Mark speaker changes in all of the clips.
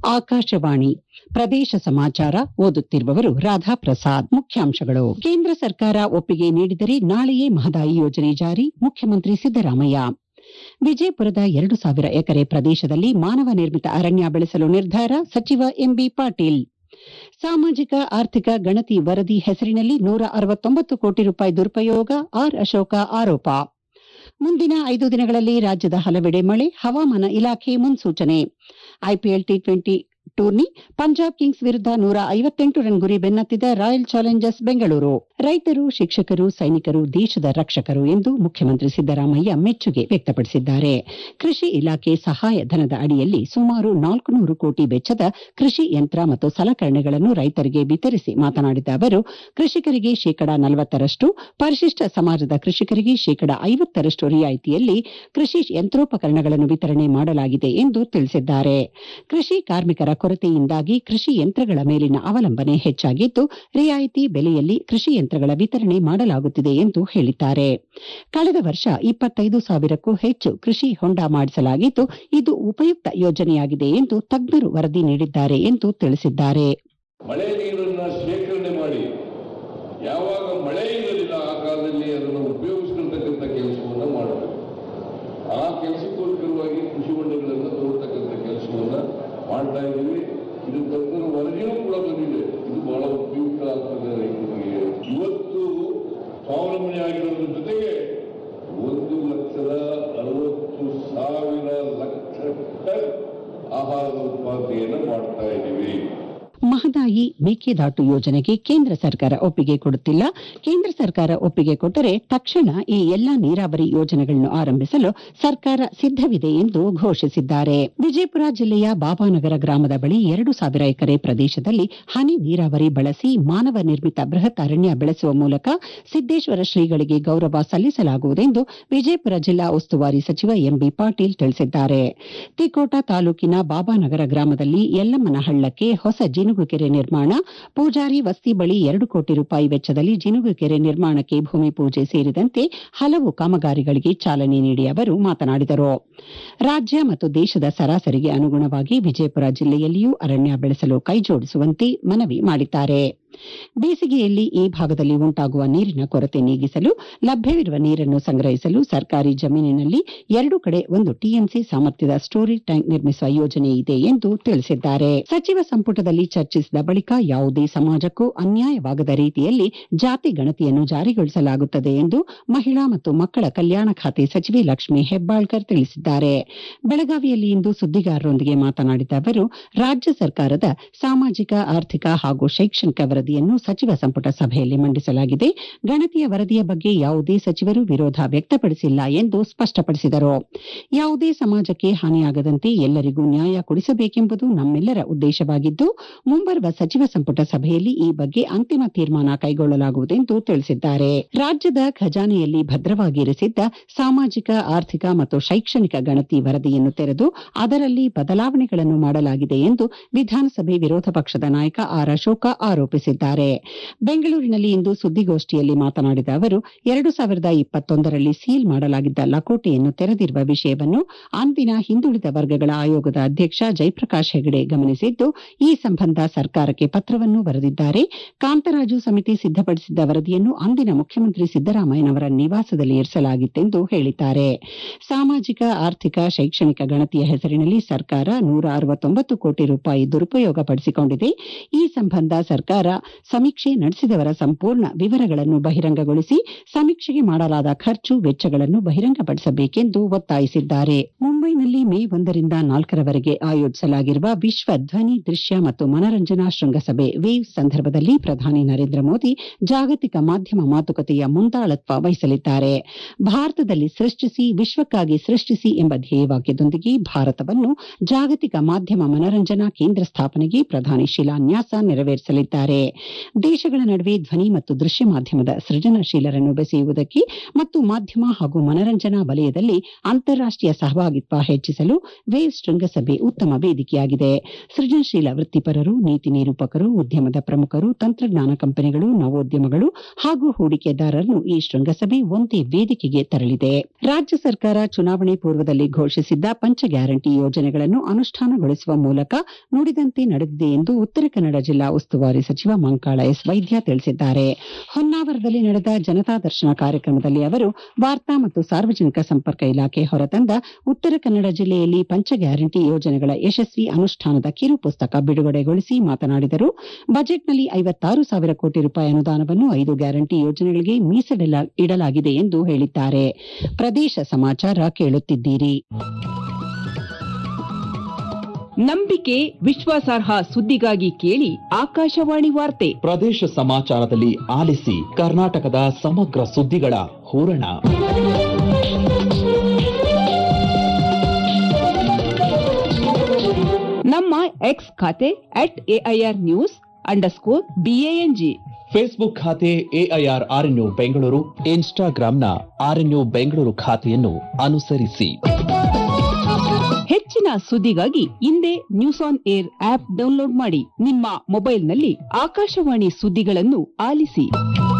Speaker 1: ಆಕಾಶವಾಣಿ ಪ್ರದೇಶ ಸಮಾಚಾರ ಓದುತ್ತಿರುವವರು ರಾಧಾ ಪ್ರಸಾದ್ ಮುಖ್ಯಾಂಶಗಳು ಕೇಂದ್ರ ಸರ್ಕಾರ ಒಪ್ಪಿಗೆ ನೀಡಿದರೆ ನಾಳೆಯೇ ಮಹದಾಯಿ ಯೋಜನೆ ಜಾರಿ ಮುಖ್ಯಮಂತ್ರಿ ಸಿದ್ದರಾಮಯ್ಯ ವಿಜಯಪುರದ ಎರಡು ಸಾವಿರ ಎಕರೆ ಪ್ರದೇಶದಲ್ಲಿ ಮಾನವ ನಿರ್ಮಿತ ಅರಣ್ಯ ಬೆಳೆಸಲು ನಿರ್ಧಾರ ಸಚಿವ ಎಂಬಿ ಪಾಟೀಲ್ ಸಾಮಾಜಿಕ ಆರ್ಥಿಕ ಗಣತಿ ವರದಿ ಹೆಸರಿನಲ್ಲಿ ನೂರ ಅರವತ್ತೊಂಬತ್ತು ಕೋಟಿ ರೂಪಾಯಿ ದುರುಪಯೋಗ ಆರ್ ಅಶೋಕ ಆರೋಪ ಮುಂದಿನ ಐದು ದಿನಗಳಲ್ಲಿ ರಾಜ್ಯದ ಹಲವೆಡೆ ಮಳೆ ಹವಾಮಾನ ಇಲಾಖೆ ಮುನ್ಸೂಚನೆ IPL T twenty tourney Punjab Kings ವಿರುದ್ಧ ನೂರ ಐವತ್ತೆಂಟು ರನ್ ಗುರಿ ಬೆನ್ನತ್ತಿದ ರಾಯಲ್ ಚಾಲೆಂಜರ್ಸ್ ಬೆಂಗಳೂರು ರೈತರು ಶಿಕ್ಷಕರು ಸೈನಿಕರು ದೇಶದ ರಕ್ಷಕರು ಎಂದು ಮುಖ್ಯಮಂತ್ರಿ ಸಿದ್ದರಾಮಯ್ಯ ಮೆಚ್ಚುಗೆ ವ್ಯಕ್ತಪಡಿಸಿದ್ದಾರೆ ಕೃಷಿ ಇಲಾಖೆ ಸಹಾಯ ಧನದ ಅಡಿಯಲ್ಲಿ ಸುಮಾರು ನಾಲ್ಕು ನೂರು ಕೋಟಿ ವೆಚ್ಚದ ಕೃಷಿ ಯಂತ್ರ ಮತ್ತು ಸಲಕರಣೆಗಳನ್ನು ರೈತರಿಗೆ ವಿತರಿಸಿ ಮಾತನಾಡಿದ ಅವರು ಕೃಷಿಕರಿಗೆ ಶೇಕಡ ನಲವತ್ತರಷ್ಟು ಪರಿಶಿಷ್ಟ ಸಮಾಜದ ಕೃಷಿಕರಿಗೆ ಶೇಕಡ ಐವತ್ತರಷ್ಟು ರಿಯಾಯಿತಿಯಲ್ಲಿ ಕೃಷಿ ಯಂತ್ರೋಪಕರಣಗಳನ್ನು ವಿತರಣೆ ಮಾಡಲಾಗಿದೆ ಎಂದು ತಿಳಿಸಿದ್ದಾರೆ ಕೃಷಿ ಕಾರ್ಮಿಕರ ಕೊರತೆಯಿಂದಾಗಿ ಕೃಷಿ ಯಂತ್ರಗಳ ಮೇಲಿನ ಅವಲಂಬನೆ ಹೆಚ್ಚಾಗಿದ್ದು ರಿಯಾಯಿತಿ ಬೆಲೆಯಲ್ಲಿ ಕೃಷಿ ಯಂತ್ರಗಳ ವಿತರಣೆ ಮಾಡಲಾಗುತ್ತಿದೆ ಎಂದು ಹೇಳಿದ್ದಾರೆ ಕಳೆದ ವರ್ಷ ಇಪ್ಪತ್ತೈದು ಸಾವಿರಕ್ಕೂ ಹೆಚ್ಚು ಕೃಷಿ ಹೊಂಡ ಮಾಡಿಸಲಾಗಿದ್ದು ಇದು ಉಪಯುಕ್ತ ಯೋಜನೆಯಾಗಿದೆ ಎಂದು ತಜ್ಞರು ವರದಿ ನೀಡಿದ್ದಾರೆ ಎಂದು ತಿಳಿಸಿದ್ದಾರೆ
Speaker 2: ಮಳೆ ನೀರನ್ನ ಶೇಖರಣೆ ಮಾಡಿ ಯಾವಾಗ ಮಳೆ ಇರಲಿಲ್ಲ ಆ ಕಾಲದಲ್ಲಿ ಅದನ್ನು ಉಪಯೋಗಿಸ್ಕೊಳ್ತಕ್ಕಂಥ ಕೆಲಸವನ್ನು ಮಾಡಬೇಕು ಆ ಕೆಲಸಕ್ಕೋಸ್ಕರವಾಗಿ ಕೃಷಿ ಹೊಂಡಗಳನ್ನು ತೋರ್ತಕ್ಕಂಥ ಕೆಲಸವನ್ನ ಮಾಡ್ತಾ ಇದ್ದೀವಿ ಇದು ತಜ್ಞರ ವರದಿಯೂ ಕೂಡ ಬಂದಿದೆ ಇದು ಬಹಳ ಉಪಯುಕ್ತ ಆಗ್ತದೆ ರೈತರಿಗೆ ಇವತ್ತು ಸ್ವಾವಲಂಬನೆ ಆಗಿರೋದ್ರ ಜೊತೆಗೆ ಒಂದು ಲಕ್ಷದ ಅರವತ್ತು ಸಾವಿರ ಲಕ್ಷ ಟನ್ ಆಹಾರದ ಉತ್ಪಾದನೆಯನ್ನು ಮಾಡ್ತಾ ಇದ್ದೀವಿ
Speaker 1: ಮಹದಾಯಿ ಮೇಕೆದಾಟು ಯೋಜನೆಗೆ ಕೇಂದ್ರ ಸರ್ಕಾರ ಒಪ್ಪಿಗೆ ಕೊಡುತ್ತಿಲ್ಲ ಕೇಂದ್ರ ಸರ್ಕಾರ ಒಪ್ಪಿಗೆ ಕೊಟ್ಟರೆ ತಕ್ಷಣ ಈ ಎಲ್ಲಾ ನೀರಾವರಿ ಯೋಜನೆಗಳನ್ನು ಆರಂಭಿಸಲು ಸರ್ಕಾರ ಸಿದ್ದವಿದೆ ಎಂದು ಘೋಷಿಸಿದ್ದಾರೆ ವಿಜಯಪುರ ಜಿಲ್ಲೆಯ ಬಾಬಾನಗರ ಗ್ರಾಮದ ಬಳಿ ಎರಡು ಸಾವಿರ ಎಕರೆ ಪ್ರದೇಶದಲ್ಲಿ ಹನಿ ನೀರಾವರಿ ಬಳಸಿ ಮಾನವ ನಿರ್ಮಿತ ಬೃಹತ್ ಅರಣ್ಯ ಬೆಳೆಸುವ ಮೂಲಕ ಸಿದ್ದೇಶ್ವರ ಶ್ರೀಗಳಿಗೆ ಗೌರವ ಸಲ್ಲಿಸಲಾಗುವುದೆಂದು ವಿಜಯಪುರ ಜಿಲ್ಲಾ ಉಸ್ತುವಾರಿ ಸಚಿವ ಎಂಬಿ ಪಾಟೀಲ್ ತಿಳಿಸಿದ್ದಾರೆ ತಿಕೋಟ ತಾಲೂಕಿನ ಬಾಬಾನಗರ ಗ್ರಾಮದಲ್ಲಿ ಯಲ್ಲಮ್ಮನ ಹಳ್ಳಕ್ಕೆ ಹೊಸ ಜಿನುಗು ಕೆರೆ ನಿರ್ಮಾಣ ಪೂಜಾರಿ ವಸ್ತಿ ಬಳಿ ಎರಡು ಕೋಟಿ ರೂಪಾಯಿ ವೆಚ್ಚದಲ್ಲಿ ಜಿನುಗು ಕೆರೆ ನಿರ್ಮಾಣಕ್ಕೆ ಭೂಮಿ ಪೂಜೆ ಸೇರಿದಂತೆ ಹಲವು ಕಾಮಗಾರಿಗಳಿಗೆ ಚಾಲನೆ ನೀಡಿ ಅವರು ಮಾತನಾಡಿದರು ರಾಜ್ಯ ಮತ್ತು ದೇಶದ ಸರಾಸರಿಗೆ ಅನುಗುಣವಾಗಿ ವಿಜಯಪುರ ಜಿಲ್ಲೆಯಲ್ಲಿಯೂ ಅರಣ್ಯ ಬೆಳೆಸಲು ಕೈಜೋಡಿಸುವಂತೆ ಮನವಿ ಮಾಡಿದ್ದಾರೆ ಬೇಸಿಗೆಯಲ್ಲಿ ಈ ಭಾಗದಲ್ಲಿ ಉಂಟಾಗುವ ನೀರಿನ ಕೊರತೆ ನೀಗಿಸಲು ಲಭ್ಯವಿರುವ ನೀರನ್ನು ಸಂಗ್ರಹಿಸಲು ಸರ್ಕಾರಿ ಜಮೀನಿನಲ್ಲಿ ಎರಡು ಕಡೆ ಒಂದು ಟಿಎಂಸಿ ಸಾಮರ್ಥ್ಯದ ಸ್ಟೋರೇಜ್ ಟ್ಯಾಂಕ್ ನಿರ್ಮಿಸುವ ಯೋಜನೆ ಇದೆ ಎಂದು ತಿಳಿಸಿದ್ದಾರೆ ಸಚಿವ ಸಂಪುಟದಲ್ಲಿ ಚರ್ಚಿಸಿದ ಬಳಿಕ ಯಾವುದೇ ಸಮಾಜಕ್ಕೂ ಅನ್ಯಾಯವಾಗದ ರೀತಿಯಲ್ಲಿ ಜಾತಿ ಗಣತಿಯನ್ನು ಜಾರಿಗೊಳಿಸಲಾಗುತ್ತದೆ ಎಂದು ಮಹಿಳಾ ಮತ್ತು ಮಕ್ಕಳ ಕಲ್ಯಾಣ ಖಾತೆ ಸಚಿವೆ ಲಕ್ಷ್ಮೀ ಹೆಬ್ಬಾಳ್ಕರ್ ತಿಳಿಸಿದ್ದಾರೆ ಬೆಳಗಾವಿಯಲ್ಲಿ ಇಂದು ಸುದ್ದಿಗಾರರೊಂದಿಗೆ ಮಾತನಾಡಿದ ಅವರು ರಾಜ್ಯ ಸರ್ಕಾರದ ಸಾಮಾಜಿಕ ಆರ್ಥಿಕ ಹಾಗೂ ಶೈಕ್ಷಣಿಕ ವರದಿಯನ್ನು ಸಚಿವ ಸಂಪುಟ ಸಭೆಯಲ್ಲಿ ಮಂಡಿಸಲಾಗಿದೆ ಗಣತಿಯ ವರದಿಯ ಬಗ್ಗೆ ಯಾವುದೇ ಸಚಿವರು ವಿರೋಧ ವ್ಯಕ್ತಪಡಿಸಿಲ್ಲ ಎಂದು ಸ್ಪಷ್ಟಪಡಿಸಿದರು ಯಾವುದೇ ಸಮಾಜಕ್ಕೆ ಹಾನಿಯಾಗದಂತೆ ಎಲ್ಲರಿಗೂ ನ್ಯಾಯ ಕೊಡಿಸಬೇಕೆಂಬುದು ನಮ್ಮೆಲ್ಲರ ಉದ್ದೇಶವಾಗಿದ್ದು ಮುಂಬರುವ ಸಚಿವ ಸಂಪುಟ ಸಭೆಯಲ್ಲಿ ಈ ಬಗ್ಗೆ ಅಂತಿಮ ತೀರ್ಮಾನ ಕೈಗೊಳ್ಳಲಾಗುವುದೆಂದು ತಿಳಿಸಿದ್ದಾರೆ ರಾಜ್ಯದ ಖಜಾನೆಯಲ್ಲಿ ಭದ್ರವಾಗಿ ಇರಿಸಿದ್ದ ಸಾಮಾಜಿಕ ಆರ್ಥಿಕ ಮತ್ತು ಶೈಕ್ಷಣಿಕ ಗಣತಿ ವರದಿಯನ್ನು ತೆರೆದು ಅದರಲ್ಲಿ ಬದಲಾವಣೆಗಳನ್ನು ಮಾಡಲಾಗಿದೆ ಎಂದು ವಿಧಾನಸಭೆ ವಿರೋಧ ಪಕ್ಷದ ನಾಯಕ ಆರ್ ಅಶೋಕ ಆರೋಪಿಸಿದ್ದಾರೆ ಬೆಂಗಳೂರಿನಲ್ಲಿ ಇಂದು ಸುದ್ದಿಗೋಷ್ಠಿಯಲ್ಲಿ ಮಾತನಾಡಿದ ಅವರು ಎರಡು ಸಾವಿರದ ಇಪ್ಪತ್ತೊಂದರಲ್ಲಿ ಸೀಲ್ ಮಾಡಲಾಗಿದ್ದ ಲಕೋಟೆಯನ್ನು ತೆರೆದಿರುವ ವಿಷಯವನ್ನು ಅಂದಿನ ಹಿಂದುಳಿದ ವರ್ಗಗಳ ಆಯೋಗದ ಅಧ್ಯಕ್ಷ ಜಯಪ್ರಕಾಶ್ ಹೆಗಡೆ ಗಮನಿಸಿದ್ದು ಈ ಸಂಬಂಧ ಸರ್ಕಾರಕ್ಕೆ ಪತ್ರವನ್ನು ಬರೆದಿದ್ದಾರೆ ಕಾಂತರಾಜು ಸಮಿತಿ ಸಿದ್ದಪಡಿಸಿದ್ದ ವರದಿಯನ್ನು ಅಂದಿನ ಮುಖ್ಯಮಂತ್ರಿ ಸಿದ್ದರಾಮಯ್ಯನವರ ನಿವಾಸದಲ್ಲಿ ಇರಿಸಲಾಗಿತ್ತೆಂದು ಹೇಳಿದ್ದಾರೆ ಸಾಮಾಜಿಕ ಆರ್ಥಿಕ ಶೈಕ್ಷಣಿಕ ಗಣತಿಯ ಹೆಸರಿನಲ್ಲಿ ಸರ್ಕಾರ ನೂರ ಅರವತ್ತೊಂಬತ್ತು ಕೋಟಿ ರೂಪಾಯಿ ದುರುಪಯೋಗ ಪಡಿಸಿಕೊಂಡಿದೆ ಈ ಸಂಬಂಧ ಸರ್ಕಾರ ಸಮೀಕ್ಷೆ ನಡೆಸಿದವರ ಸಂಪೂರ್ಣ ವಿವರಗಳನ್ನು ಬಹಿರಂಗಗೊಳಿಸಿ ಸಮೀಕ್ಷೆಗೆ ಮಾಡಲಾದ ಖರ್ಚು ವೆಚ್ಚಗಳನ್ನು ಬಹಿರಂಗಪಡಿಸಬೇಕೆಂದು ಒತ್ತಾಯಿಸಿದ್ದಾರೆ ಮುಂಬೈನಲ್ಲಿ ಮೇ ಒಂದರಿಂದ ನಾಲ್ಕರವರೆಗೆ ಆಯೋಜಿಸಲಾಗಿರುವ ವಿಶ್ವ ಧ್ವನಿ ದೃಶ್ಯ ಮತ್ತು ಮನರಂಜನಾ ಶೃಂಗಸಭೆ ವೇವ್ ಸಂದರ್ಭದಲ್ಲಿ ಪ್ರಧಾನಿ ನರೇಂದ್ರ ಮೋದಿ ಜಾಗತಿಕ ಮಾಧ್ಯಮ ಮಾತುಕತೆಯ ಮುಂದಾಳತ್ವ ವಹಿಸಲಿದ್ದಾರೆ ಭಾರತದಲ್ಲಿ ಸೃಷ್ಟಿಸಿ ವಿಶ್ವಕ್ಕಾಗಿ ಸೃಷ್ಟಿಸಿ ಎಂಬ ಧ್ಯೇಯವಾಕ್ಯದೊಂದಿಗೆ ಭಾರತವನ್ನು ಜಾಗತಿಕ ಮಾಧ್ಯಮ ಮನರಂಜನಾ ಕೇಂದ್ರ ಸ್ಥಾಪನೆಗೆ ಪ್ರಧಾನಿ ಶಿಲಾನ್ಯಾಸ ನೆರವೇರಿಸಲಿದ್ದಾರೆ ದೇಶಗಳ ನಡುವೆ ಧ್ವನಿ ಮತ್ತು ದೃಶ್ಯ ಮಾಧ್ಯಮದ ಸೃಜನಶೀಲರನ್ನು ಬೆಸೆಯುವುದಕ್ಕೆ ಮತ್ತು ಮಾಧ್ಯಮ ಹಾಗೂ ಮನರಂಜನಾ ವಲಯದಲ್ಲಿ ಅಂತಾರಾಷ್ಟೀಯ ಸಹಭಾಗಿತ್ವ ಹೆಚ್ಚಿಸಲು ವೇವ್ ಶೃಂಗಸಭೆ ಉತ್ತಮ ವೇದಿಕೆಯಾಗಿದೆ ಸೃಜನಶೀಲ ವೃತ್ತಿಪರರು ನೀತಿ ನಿರೂಪಕರು ಉದ್ಯಮದ ಪ್ರಮುಖರು ತಂತ್ರಜ್ಞಾನ ಕಂಪನಿಗಳು ನವೋದ್ಯಮಗಳು ಹಾಗೂ ಹೂಡಿಕೆದಾರರನ್ನು ಈ ಶೃಂಗಸಭೆ ಒಂದೇ ವೇದಿಕೆಗೆ ತರಲಿದೆ ರಾಜ್ಯ ಸರ್ಕಾರ ಚುನಾವಣೆ ಪೂರ್ವದಲ್ಲಿ ಘೋಷಿಸಿದ್ದ ಪಂಚ ಗ್ಯಾರಂಟಿ ಯೋಜನೆಗಳನ್ನು ಅನುಷ್ಠಾನಗೊಳಿಸುವ ಮೂಲಕ ನುಡಿದಂತೆ ನಡೆದಿದೆ ಎಂದು ಉತ್ತರ ಕನ್ನಡ ಜಿಲ್ಲಾ ಉಸ್ತುವಾರಿ ಸಚಿವ ಮಂಕಾಳ ಎಸ್ ವೈದ್ಯ ತಿಳಿಸಿದ್ದಾರೆ ಹೊನ್ನಾವರದಲ್ಲಿ ನಡೆದ ಜನತಾ ದರ್ಶನ ಕಾರ್ಯಕ್ರಮದಲ್ಲಿ ಅವರು ವಾರ್ತಾ ಮತ್ತು ಸಾರ್ವಜನಿಕ ಸಂಪರ್ಕ ಇಲಾಖೆ ಹೊರತಂದ ಉತ್ತರ ಕನ್ನಡ ಜಿಲ್ಲೆಯಲ್ಲಿ ಪಂಚ ಗ್ಯಾರಂಟಿ ಯೋಜನೆಗಳ ಯಶಸ್ವಿ ಅನುಷ್ಠಾನದ ಕಿರು ಪುಸ್ತಕ ಬಿಡುಗಡೆಗೊಳಿಸಿ ಮಾತನಾಡಿದರು ಬಜೆಟ್ನಲ್ಲಿ ಐವತ್ತಾರು ಸಾವಿರ ಕೋಟಿ ರೂಪಾಯಿ ಅನುದಾನವನ್ನು ಐದು ಗ್ಯಾರಂಟಿ ಯೋಜನೆಗಳಿಗೆ ಮೀಸಲಿಡ ಇಡಲಾಗಿದೆ ಎಂದು ಹೇಳಿದ್ದಾರೆ ಪ್ರದೇಶ ಸಮಾಚಾರ ಕೇಳುತ್ತಿದ್ದೀರಿ
Speaker 3: ನಂಬಿಕೆ ವಿಶ್ವಾಸಾರ್ಹ ಸುದ್ದಿಗಾಗಿ ಕೇಳಿ ಆಕಾಶವಾಣಿ ವಾರ್ತೆ
Speaker 4: ಪ್ರದೇಶ ಸಮಾಚಾರದಲ್ಲಿ ಆಲಿಸಿ ಕರ್ನಾಟಕದ ಸಮಗ್ರ ಸುದ್ದಿಗಳ ಹೂರಣ
Speaker 3: ನಮ್ಮ ಎಕ್ಸ್ ಖಾತೆ at AIR news underscore BANG
Speaker 4: Facebook ಖಾತೆ ಎಐಆರ್ ಆರ್ಎನ್ಯು ಬೆಂಗಳೂರು ಇನ್ಸ್ಟಾಗ್ರಾಂನ ಆರ್ಎನ್ಯು ಬೆಂಗಳೂರು ಖಾತೆಯನ್ನು ಅನುಸರಿಸಿ
Speaker 3: ಹೆಚ್ಚಿನ ಸುದ್ದಿಗಾಗಿ ಹಿಂದೆ news on air app download ಮಾಡಿ ನಿಮ್ಮ ಮೊಬೈಲ್ನಲ್ಲಿ ಆಕಾಶವಾಣಿ ಸುದ್ದಿಗಳನ್ನು ಆಲಿಸಿ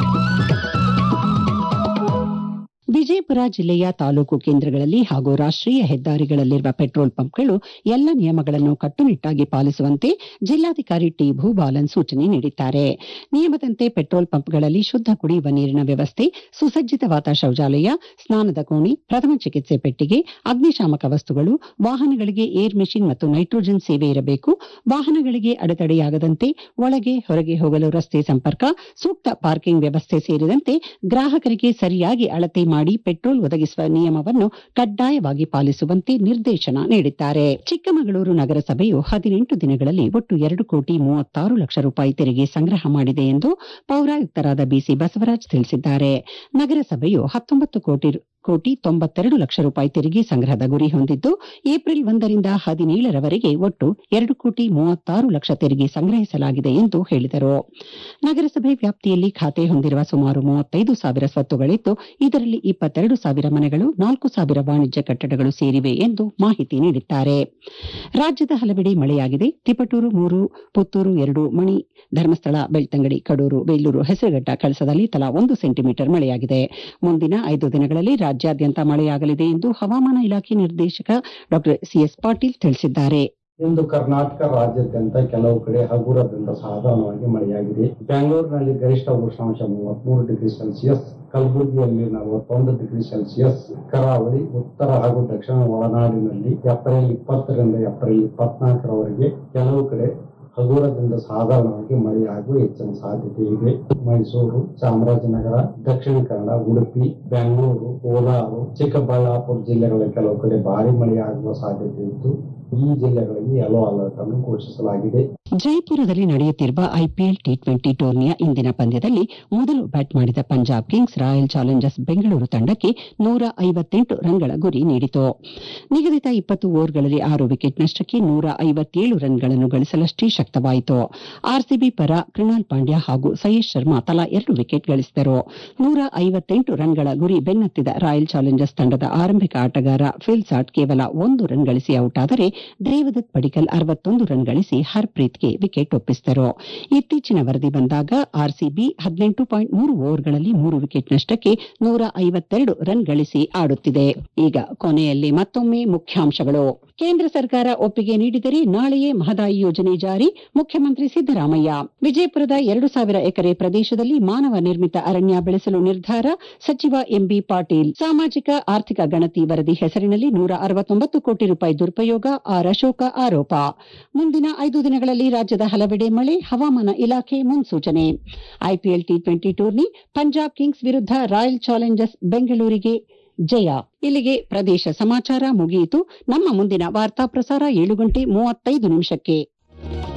Speaker 1: ವಿಜಯಪುರ ಜಿಲ್ಲೆಯ ತಾಲೂಕು ಕೇಂದ್ರಗಳಲ್ಲಿ ಹಾಗೂ ರಾಷ್ಟೀಯ ಹೆದ್ದಾರಿಗಳಲ್ಲಿರುವ ಪೆಟ್ರೋಲ್ ಪಂಪ್ಗಳು ಎಲ್ಲ ನಿಯಮಗಳನ್ನು ಕಟ್ಟುನಿಟ್ಟಾಗಿ ಪಾಲಿಸುವಂತೆ ಜಿಲ್ಲಾಧಿಕಾರಿ ಟಿ ಭೂಬಾಲನ್ ಸೂಚನೆ ನೀಡಿದ್ದಾರೆ ನಿಯಮದಂತೆ ಪೆಟ್ರೋಲ್ ಪಂಪ್ಗಳಲ್ಲಿ ಶುದ್ಧ ಕುಡಿಯುವ ನೀರಿನ ವ್ಯವಸ್ಥೆ ಸುಸಜ್ಜಿತವಾದ ಶೌಚಾಲಯ ಸ್ನಾನದ ಕೋಣೆ ಪ್ರಥಮ ಚಿಕಿತ್ಸೆ ಪೆಟ್ಟಿಗೆ ಅಗ್ನಿಶಾಮಕ ವಸ್ತುಗಳು ವಾಹನಗಳಿಗೆ ಏರ್ ಮೆಷಿನ್ ಮತ್ತು ನೈಟ್ರೋಜನ್ ಸೇವೆ ಇರಬೇಕು ವಾಹನಗಳಿಗೆ ಅಡೆತಡೆಯಾಗದಂತೆ ಒಳಗೆ ಹೊರಗೆ ಹೋಗಲು ರಸ್ತೆ ಸಂಪರ್ಕ ಸೂಕ್ತ ಪಾರ್ಕಿಂಗ್ ವ್ಯವಸ್ಥೆ ಸೇರಿದಂತೆ ಗ್ರಾಹಕರಿಗೆ ಸರಿಯಾಗಿ ಅಳತೆ ಮಾಡಿ ಪೆಟ್ರೋಲ್ ಒದಗಿಸುವ ನಿಯಮವನ್ನು ಕಡ್ಡಾಯವಾಗಿ ಪಾಲಿಸುವಂತೆ ನಿರ್ದೇಶನ ನೀಡಿದ್ದಾರೆ ಚಿಕ್ಕಮಗಳೂರು ನಗರಸಭೆಯು ಹದಿನೆಂಟು ದಿನಗಳಲ್ಲಿ ಒಟ್ಟು ಎರಡು ಕೋಟಿ ಮೂವತ್ತಾರು ಲಕ್ಷ ರೂಪಾಯಿ ತೆರಿಗೆ ಸಂಗ್ರಹ ಮಾಡಿದೆ ಎಂದು ಪೌರಾಯುಕ್ತರಾದ ಬಿಸಿ ಬಸವರಾಜ್ ತಿಳಿಸಿದ್ದಾರೆ ನಗರಸಭೆಯು ಹತ್ತೊಂಬತ್ತು ಕೋಟಿ ಕೋಟಿ ತೊಂಬತ್ತೆರಡು ಲಕ್ಷ ರೂಪಾಯಿ ತೆರಿಗೆ ಸಂಗ್ರಹದ ಗುರಿ ಹೊಂದಿದ್ದು ಏಪ್ರಿಲ್ ಒಂದರಿಂದ ಹದಿನೇಳರವರೆಗೆ ಒಟ್ಟು ಎರಡು ಕೋಟಿ ಮೂವತ್ತಾರು ಲಕ್ಷ ತೆರಿಗೆ ಸಂಗ್ರಹಿಸಲಾಗಿದೆ ಎಂದು ಹೇಳಿದರು ನಗರಸಭೆ ವ್ಯಾಪ್ತಿಯಲ್ಲಿ ಖಾತೆ ಹೊಂದಿರುವ ಸುಮಾರು ಮೂವತ್ತೈದು ಸಾವಿರ ಸ್ವತ್ತುಗಳಿದ್ದು ಇದರಲ್ಲಿ ಇಪ್ಪತ್ತೆರಡು ಸಾವಿರ ಮನೆಗಳು ನಾಲ್ಕು ಸಾವಿರ ವಾಣಿಜ್ಯ ಕಟ್ಟಡಗಳು ಸೇರಿವೆ ಎಂದು ಮಾಹಿತಿ ನೀಡಿದ್ದಾರೆ ರಾಜ್ಯದ ಹಲವೆಡೆ ಮಳೆಯಾಗಿದೆ ತಿಪಟೂರು ಮೂರು ಪುತ್ತೂರು ಎರಡು ಮಣಿ ಧರ್ಮಸ್ಥಳ ಬೆಳ್ತಂಗಡಿ ಕಡೂರು ಬೇಲೂರು ಹೆಸರುಘಟ್ಟ ಕಳಸದಲ್ಲಿ ತಲಾ ಒಂದು ಸೆಂಟಿಮೀಟರ್ ಮಳೆಯಾಗಿದೆ ಮುಂದಿನ ಐದು ದಿನಗಳಲ್ಲಿ ರಾಜ್ಯಾದ್ಯಂತ ಮಳೆಯಾಗಲಿದೆ ಎಂದು ಹವಾಮಾನ ಇಲಾಖೆ ನಿರ್ದೇಶಕ ಡಾ ಸಿಎಸ್ ಪಾಟೀಲ್ ತಿಳಿಸಿದ್ದಾರೆ
Speaker 5: ಇಂದು ಕರ್ನಾಟಕ ರಾಜ್ಯಾದ್ಯಂತ ಕೆಲವು ಕಡೆ ಹಗುರದಿಂದ ಸಾಧಾರಣವಾಗಿ ಮಳೆಯಾಗಿದೆ ಬೆಂಗಳೂರಿನಲ್ಲಿ ಗರಿಷ್ಠ ಉಷ್ಣಾಂಶ ಮೂವತ್ಮೂರು ಡಿಗ್ರಿ ಸೆಲ್ಸಿಯಸ್ ಕಲಬುರಗಿಯಲ್ಲಿ ನಲವತ್ತೊಂದು ಡಿಗ್ರಿ ಸೆಲ್ಸಿಯಸ್ ಕರಾವಳಿ ಉತ್ತರ ಹಾಗೂ ದಕ್ಷಿಣ ಒಳನಾಡಿನಲ್ಲಿ ಏಪ್ರಿಲ್ ಇಪ್ಪತ್ತರಿಂದ ಏಪ್ರಿಲ್ ಇಪ್ಪತ್ನಾಲ್ಕರವರೆಗೆ ಕೆಲವು ಕಡೆ ಹಗುರದಿಂದ ಸಾಧಾರಣವಾಗಿ ಮಳೆಯಾಗುವ ಹೆಚ್ಚಿನ ಸಾಧ್ಯತೆ ಇದೆ ಮೈಸೂರು ಚಾಮರಾಜನಗರ ದಕ್ಷಿಣ ಕನ್ನಡ ಉಡುಪಿ ಬೆಂಗಳೂರು ಕೋಲಾರ ಚಿಕ್ಕಬಳ್ಳಾಪುರ ಜಿಲ್ಲೆಗಳ ಕೆಲವು ಕಡೆ ಭಾರಿ ಮಳೆಯಾಗುವ ಸಾಧ್ಯತೆ ಇದ್ದು ಈ ಜಿಲ್ಲೆಗಳಿಗೆ ಯೆಲ್ಲೋ ಅಲರ್ಟ್ ಅನ್ನು ಘೋಷಿಸಲಾಗಿದೆ
Speaker 1: ಜೈಪುರದಲ್ಲಿ ನಡೆಯುತ್ತಿರುವ ಐಪಿಎಲ್ ಟಿ ಟ್ವೆಂಟಿ ಟೂರ್ನಿಯ ಇಂದಿನ ಪಂದ್ಯದಲ್ಲಿ ಮೊದಲು ಬ್ಯಾಟ್ ಮಾಡಿದ Punjab Kings Royal Challengers Bengaluru ತಂಡಕ್ಕೆ ನೂರ ಐವತ್ತೆಂಟು ರನ್ಗಳ ಗುರಿ ನೀಡಿತು ನಿಗದಿತ ಇಪ್ಪತ್ತು ಓವರ್ಗಳಲ್ಲಿ ಆರು ವಿಕೆಟ್ ನಷ್ಟಕ್ಕೆ ನೂರ ಐವತ್ತೇಳು ರನ್ಗಳನ್ನು ಗಳಿಸಲಷ್ಟೇ ಶಕ್ತವಾಯಿತು ಆರ್ಸಿಬಿ ಪರ ಕೃಣಾಲ್ ಪಾಂಡ್ಯ ಹಾಗೂ ಸಯೇಶ್ ಶರ್ಮಾ ತಲಾ ಎರಡು ವಿಕೆಟ್ ಗಳಿಸಿದರು ನೂರ ಐವತ್ತೆಂಟು ರನ್ಗಳ ಗುರಿ ಬೆನ್ನತ್ತಿದ ರಾಯಲ್ ಚಾಲೆಂಜರ್ಸ್ ತಂಡದ ಆರಂಭಿಕ ಆಟಗಾರ ಫಿಲ್ ಸಾಟ್ ಕೇವಲ ಒಂದು ರನ್ ಗಳಿಸಿ ಔಟ್ ಆದರೆ ದೇವದತ್ ಪಡಿಕಲ್ ಅರವತ್ತೊಂದು ರನ್ ಗಳಿಸಿ ಹರ್ಪ್ರೀತ್ಗೆ ವಿಕೆಟ್ ಒಪ್ಪಿಸಿದರು ಇತ್ತೀಚಿನ ವರದಿ ಬಂದಾಗ ಆರ್ಸಿಬಿ ಹದಿನೆಂಟು ಪಾಯಿಂಟ್ ಮೂರು ಓವರ್ಗಳಲ್ಲಿ ಮೂರು ವಿಕೆಟ್ ನಷ್ಟಕ್ಕೆ ನೂರ ಐವತ್ತೆರಡು ರನ್ ಗಳಿಸಿ ಆಡುತ್ತಿದೆ ಈಗ ಕೊನೆಯಲ್ಲಿ ಮತ್ತೊಮ್ಮೆ ಮುಖ್ಯಾಂಶಗಳು ಕೇಂದ್ರ ಸರ್ಕಾರ ಒಪ್ಪಿಗೆ ನೀಡಿದರೆ ನಾಳೆಯೇ ಮಹದಾಯಿ ಯೋಜನೆ ಜಾರಿ ಮುಖ್ಯಮಂತ್ರಿ ಸಿದ್ದರಾಮಯ್ಯ ವಿಜಯಪುರದ ಎರಡು ಸಾವಿರ ಎಕರೆ ಪ್ರದೇಶದಲ್ಲಿ ಮಾನವ ನಿರ್ಮಿತ ಅರಣ್ಯ ಬೆಳೆಸಲು ನಿರ್ಧಾರ ಸಚಿವ ಎಂಬಿ ಪಾಟೀಲ್ ಸಾಮಾಜಿಕ ಆರ್ಥಿಕ ಗಣತಿ ವರದಿ ಹೆಸರಿನಲ್ಲಿ ನೂರ ಅರವತ್ತೊಂಬತ್ತು ಕೋಟಿ ರೂಪಾಯಿ ದುರುಪಯೋಗ ಆರ್ ಅಶೋಕ ಆರೋಪ ಮುಂದಿನ ಐದು ದಿನಗಳಲ್ಲಿ ರಾಜ್ಯದ ಹಲವೆಡೆ ಮಳೆ ಹವಾಮಾನ ಇಲಾಖೆ ಮುನ್ಸೂಚನೆ IPL T twenty tourney Punjab Kings ವಿರುದ್ಧ ರಾಯಲ್ ಚಾಲೆಂಜರ್ಸ್ ಬೆಂಗಳೂರಿಗೆ ಜಯ ಇಲ್ಲಿಗೆ ಪ್ರದೇಶ ಸಮಾಚಾರ ಮುಗಿಯಿತು ನಮ್ಮ ಮುಂದಿನ ವಾರ್ತಾ ಪ್ರಸಾರ ಏಳು ಗಂಟೆ ಮೂವತ್ತೈದು ನಿಮಿಷಕ್ಕೆ